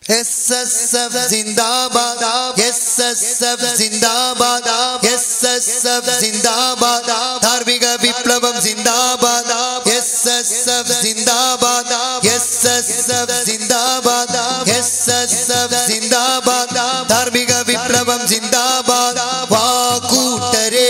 S S F സിന്ദാബാദ് S S F സിന്ദാബാദ് S S F സിന്ദാബാദ് ധാർമ്മിക വിപ്ലവം സിന്ദാബാദ് എസ് എസ് എഫ് സിന്ദാബാദ് എസ് എസ് എഫ് സിന്ദാബാദ് എസ് എസ് എഫ് സിന്ദാബാദ് ധാർമ്മിക വിപ്ലവം സിന്ദാബാദ് വാക്കൂട്ടരെ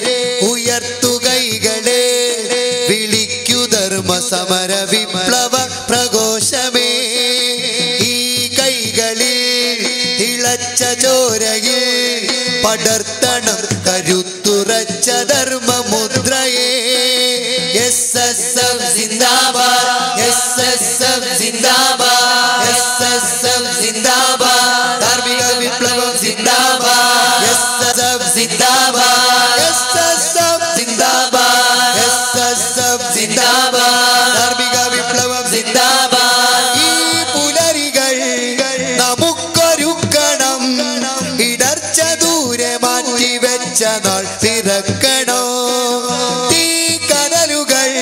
ഉയർത്തുകൈകളെ വിളിക്കു ധർമ്മ സമര വിപ്ലവ പ്രഘോഷമേ ഈ കൈകളിൽ തിളച്ച ചോരയിൽ പടർത്തണം കരുത്തുറച്ച ധർമ്മമുദ്രയെ എസ് എസ് എഫ് സിന്ദാബാദ് എസ് എസ് എഫ് സിന്ദാബാദ് എസ് എസ് എഫ് സിന്ദാബാദ് ധാർമ്മിക വിപ്ലവം സിന്ദാബാദ് എസ് എസ് എഫ് സിന്ദാബാദ് എസ് എസ് എഫ് സിന്ദാബാദ് എസ് എസ് എഫ് സിന്ദാബാദ് ധാർമ്മിക വിപ്ലവം സിന്ദാബാദ് ഈ പുലരികൾ നമുക്കൊരുക്കണം ഇടർച്ച ദൂരെ മാറ്റി വെച്ച നാൾ പിറക്കണോ തീ കനലുകൾ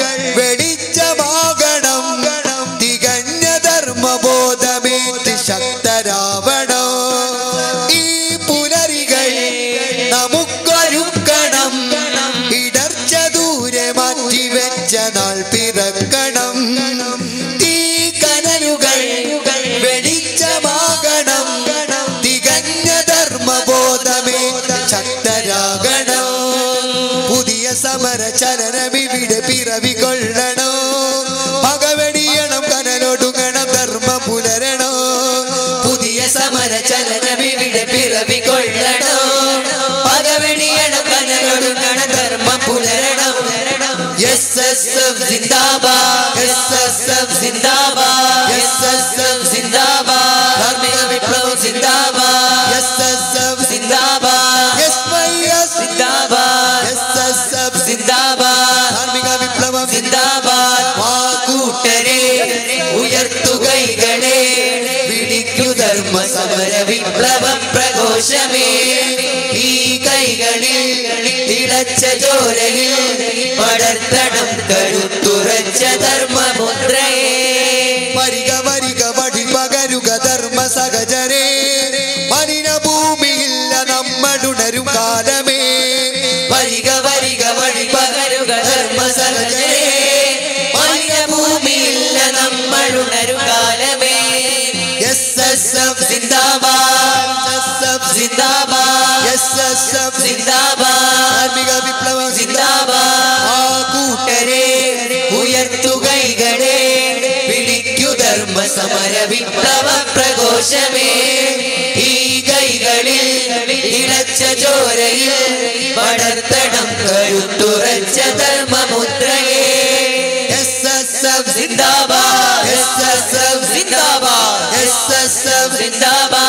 വെളിച്ചമാകണം തികഞ്ഞ ധർമ്മബോധമേറ്റ് ശക്തരാവണോ ഈ പുലരികൾ നമുക്കൊരുക്കണം ഇടർച്ച ദൂരെ മാറ്റി വെച്ച നാൾ പിറക്കണം തീ കനലുകൾ വെളിച്ചമാകണം തികഞ്ഞ ധർമ്മബോധമേ ശക്തരാകണോ പുതിയ സമര ചലനമിവിടെ പിറവി കൊള്ളണോ പകവെടിയണം കനലൊടുങ്ങണം ധർമ്മം പുലരണോ പുതിയ സമര ചലനമിവിടെ പിറവി കൊള്ളണോ പകവെടിയണം കനലൊടുങ്ങണം ധർമ്മം പുലരണം എസ് എസ് എഫ് സിന്ദാബാദ് എസ് എസ് എഫ് സിന്ദാബാദ് എസ് എസ് എഫ് സിന്ദാബാദ് ധാർമ്മിക വിപ്ലവം സിന്ദാബാദ് എസ് എസ് എഫ് സിന്ദാബാദ് എസ് വൈ എസ് സിന്ദാബാദ് എസ് എസ് എഫ് സിന്ദാബാദ് ധാർമ്മിക വിപ്ലവം സിന്ദാബാദ് വാക്കൂട്ടരെ ഉയർത്തുകൈകളെ വിളിക്കു ധർമ്മ സമര വിപ്ലവ പ്രഘോഷമേ ഈ കൈകളിൽ തിളച്ച ചോരയിൽ പടർത്തണം കരുത്തുറച്ച ധർമ്മമുദ്രയെ വരിക വരിക വഴി പകരുക ധർമ്മ സഹജരേ മലിന ഭൂമിയില്ല നമ്മളുണരും കാലമേ വരിക വരിക വഴി പകരുക ധർമ്മ സഹജരേ മലിന ഭൂമിയില്ല നമ്മളുണരും കാലമേ എസ് എസ് എഫ് സിന്ദാബാദ് എസ് എഫ് സിന്ദാബാദ് എസ് എസ് എഫ് സിന്ദാബാദ് ധാർമ്മിക വിപ്ലവം സിന്ദാബാദ് ആ കൂട്ടരെ ഉയർത്തുകൈകളെ വിളിക്കു ധർമ്മ സമര വിപ്ലവ പ്രഘോഷമേ ഈ കൈകളിൽ ഇളച്ച ചോരയിൽ പടർത്തണം കരുത്തുറച്ച ധർമ്മമുദ്രയെ എസ് എസ് എഫ് സിന്ദാബാദ് എസ് എസ് എഫ് സിന്ദാബാദ് എസ് എസ് എഫ് സിന്ദാബാദ്